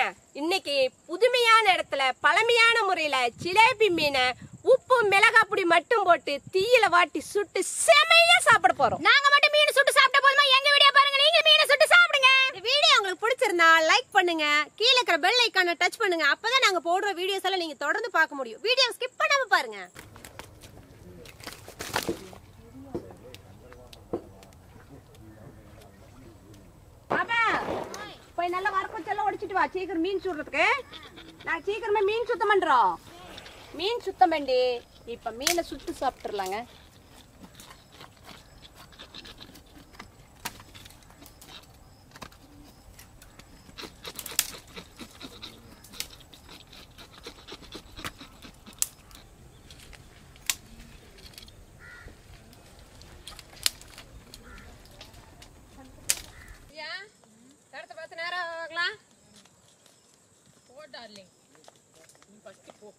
இன்னைக்கு புதுமையான இடத்துல பழமையான முறையில ஜிலேபி மீனை உப்பு மிளகாய் பொடி மட்டும் போட்டு தீயில வாட்டி சுட்டு செமையா சாப்பிட போறோம் நாங்க மட்டும் மீன் சுட்டு சாப்பிட்ட போதுமா எங்க வீடியோ பாருங்க நீங்க மீனை சுட்டு சாப்பிடுங்க இந்த வீடியோ உங்களுக்கு பிடிச்சிருந்தா லைக் பண்ணுங்க கீழே இருக்கிற பெல் ஐக்கானை டச் பண்ணுங்க அப்பதான் நாங்க போடுற வீடியோஸ் எல்லாம் நீங்க தொடர்ந்து பார்க்க முடியும் வீடியோ ஸ்கிப் பண்ணாம பாருங்க பாப்பா போய் நல்லா வரப்பச்செல்லாம் உடைச்சிட்டு வா சீக்கிரம் மீன் சுடுறதுக்கு நான் சீக்கிரமா மீன் சுத்தம் பண்றோம் மீன் சுத்தம் பண்ணி இப்ப மீனை சுட்டு சாப்பிட்டுறலாங்க இடத்த பார்த்து நேரம் ஆகலாம் போ டார்லிங் நீ ஃபர்ஸ்ட் போ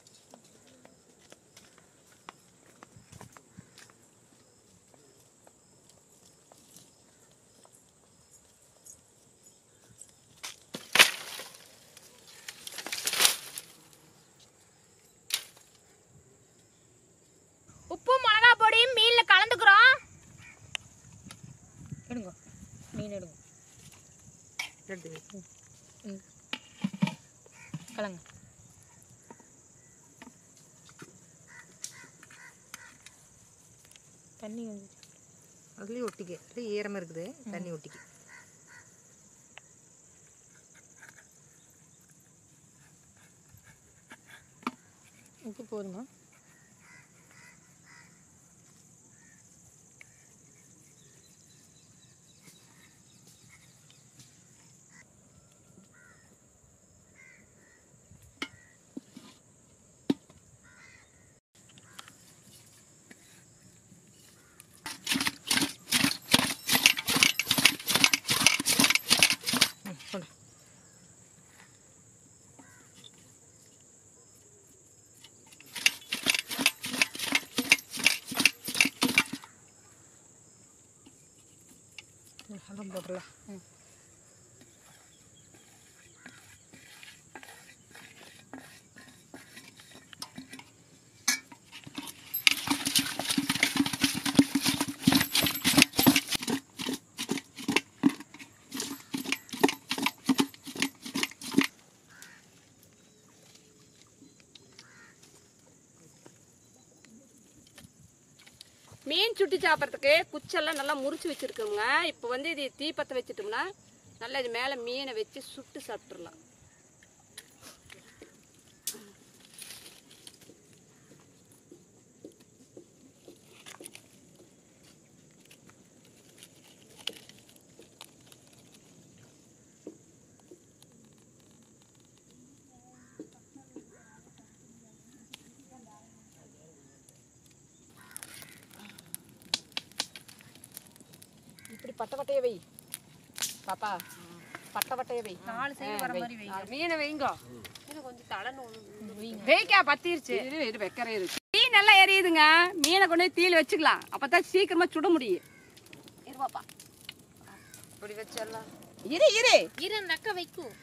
உப்பு மிளகா பொடியும் மீன்ல கலந்துக்கிறோம் எடுங்க மீன் எடுங்க ம். கலங்க தண்ணி வந்து அதுலேயும் ஒட்டிக்க அது ஈரமாக இருக்குது தண்ணி ஒட்டிக்க உப்பு போதுமா ம் கொண்டு ம், அதான் போட்டுடலாம் ம் மீன் சுட்டு சாப்பிட்றதுக்கு குச்செல்லாம் நல்லா முறிச்சு வச்சிருக்கோங்க இப்போ வந்து இது தீ பற்ற வச்சுட்டோம்னா நல்லா இது மேலே மீனை வச்சு சுட்டு சாப்பிட்றலாம் இப்படி பட்டை பட்டையை வை பாப்பா பட்டை பட்டையை வை நாலு சைடு வர மாதிரி வை மீனை வைங்க இன்னும் கொஞ்சம் தலை வைக்கா பத்திருச்சு இரு இரு வைக்கிறே இரு தீ நல்லா எரியுதுங்க மீனை கொண்டு போய் தீயில வச்சுக்கலாம் அப்பதான் சீக்கிரமா சுட முடியும் இரு பாப்பா இப்படி வச்சிடலாம் இரு இரு இரு நக்க வைக்கும்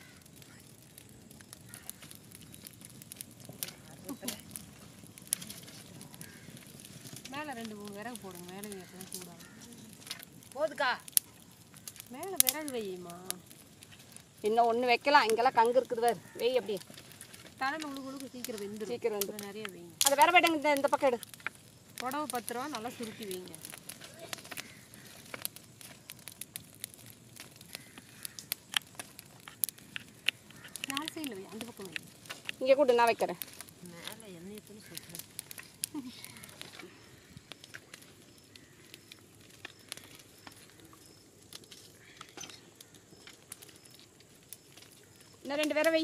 மேலே ரெண்டு மூணு விறகு போடுங்க மேலே வைக்கிறது சூடாகும் போதுக்கா மேலே விறகு வையுமா இன்னும் ஒண்ணு வைக்கலாம் இங்கெல்லாம் கங்கு இருக்குது பாரு வெய் அப்படியே தலை உழுகு உழுகு சீக்கிரம் வெந்துடும் சீக்கிரம் வந்து அப்புறம் நிறைய வைங்க அதை வேற போயிட்டாங்க இந்த இந்த பக்கம் எடு புடவை பத்து ரூபா நல்லா சுருட்டி வைங்க நாலு சைடில் வை அந்த பக்கம் வை இங்க கூட நான் வைக்கிறேன் மேலே எண்ணெய் தூள் சுற்றுறேன் இன்னும் ரெண்டு வேற வை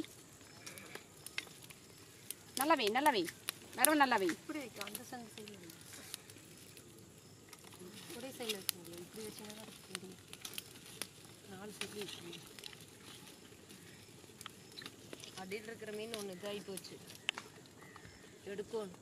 நல்லா வை நல்லா வை வேற நல்லா வை இப்படி வைக்க அந்த சங்க சைடில் வை ஒரே சைடில் வைக்க முடியும் இப்படி வச்சீங்கன்னா தான் தெரியும் நாலு சைட்லேயும் வச்சுக்கணும் அடியில் இருக்கிற மீன் ஒன்று இதாகி போச்சு எடுக்கணும்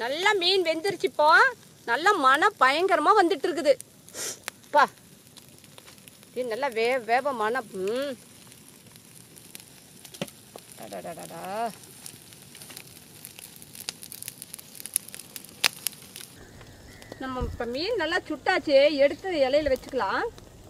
நல்லா மீன் வெந்துருச்சு இப்போ நல்லா மனம் பயங்கரமா வந்துட்டு இருக்குது பா இது நல்லா வே வேவ மனம் ம் அடடடடா. நம்ம இப்போ மீன் நல்லா சுட்டாச்சு எடுத்து இலையில வச்சுக்கலாம்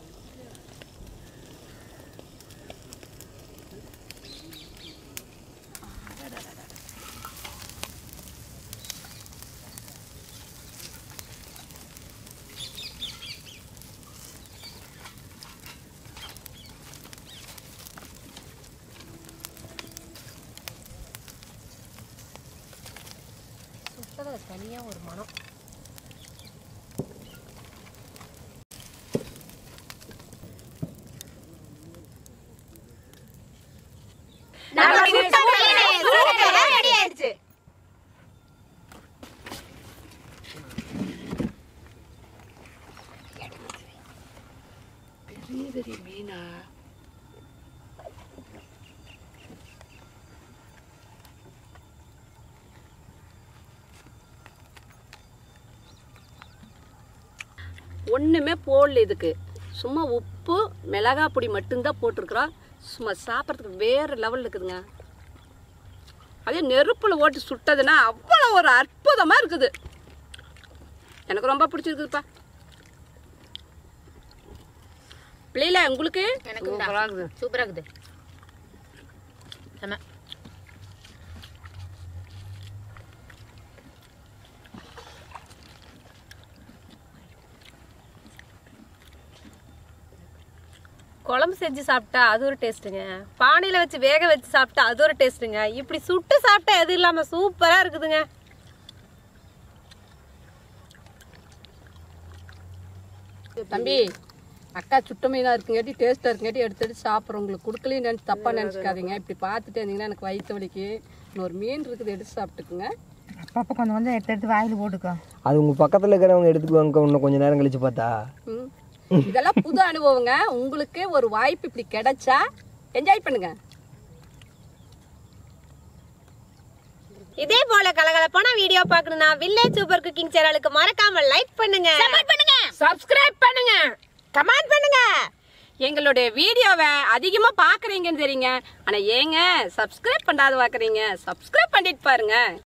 சுட்டதை தனியா ஒரு மனம் ரெடி ஆயிடுச்சு ஒன்றுமே போடல இதுக்கு சும்மா உப்பு மிளகா பொடி மட்டும்தான் போட்டிருக்கிறோம் சும்மா சாப்பிட்றதுக்கு வேறு லெவலில் இருக்குதுங்க அதே நெருப்பில் ஓட்டி சுட்டதுன்னா அவ்வளோ ஒரு அற்புதமாக இருக்குது எனக்கு ரொம்ப பிடிச்சிருக்குதுப்பா பிள்ளைல உங்களுக்கு சூப்பரா இருக்குது சூப்பரா இருக்குது செம குழம்பு செஞ்சு சாப்பிட்டா அது ஒரு டேஸ்ட்டுங்க பானையில வச்சு வேக வச்சு சாப்பிட்டா அது ஒரு டேஸ்ட்டுங்க இப்படி சுட்டு சாப்பிட்டா எது இல்லாம சூப்பரா இருக்குதுங்க தம்பி அக்கா சுட்ட மீனாக இருக்குங்காட்டி டேஸ்ட்டாக இருக்குங்காட்டி எடுத்து எடுத்து சாப்பிட்றோம் உங்களுக்கு கொடுக்கலையும் நினச்சி தப்பாக நினச்சிக்காதீங்க இப்படி பார்த்துட்டு இருந்தீங்கன்னா எனக்கு வயிற்று வலிக்கு இன்னொரு மீன் இருக்குது எடுத்து சாப்பிட்டுக்குங்க அப்பப்போ கொஞ்சம் கொஞ்சம் எடுத்து எடுத்து வாயில் போட்டுக்கோ அது உங்கள் பக்கத்தில் இருக்கிறவங்க எடுத்துக்குவாங்க இன்னும் கொஞ்சம் நேரம் கழிச்சு பார்த்தா ம். இதெல்லாம் புது அனுபவங்க உங்களுக்கு ஒரு வாய்ப்பு இப்படி கிடைச்சா என்ஜாய் பண்ணுங்க இதே போல கலகலப்பான வீடியோ பார்க்கணும்னா வில்லேஜ் சூப்பர் குக்கிங் சேனலுக்கு மறக்காம லைக் பண்ணுங்க பண்ணுங்க சப்ஸ்கிரைப் பண்ணுங்க கமெண்ட் பண்ணுங்க எங்களுடைய வீடியோவை அதிகமா பாக்குறீங்கன்னு தெரியுங்க ஆனா ஏங்க சப்ஸ்கிரைப் பண்ணாத பாக்குறீங்க சப்ஸ்கிரைப் பண்ணிட்டு பாருங்க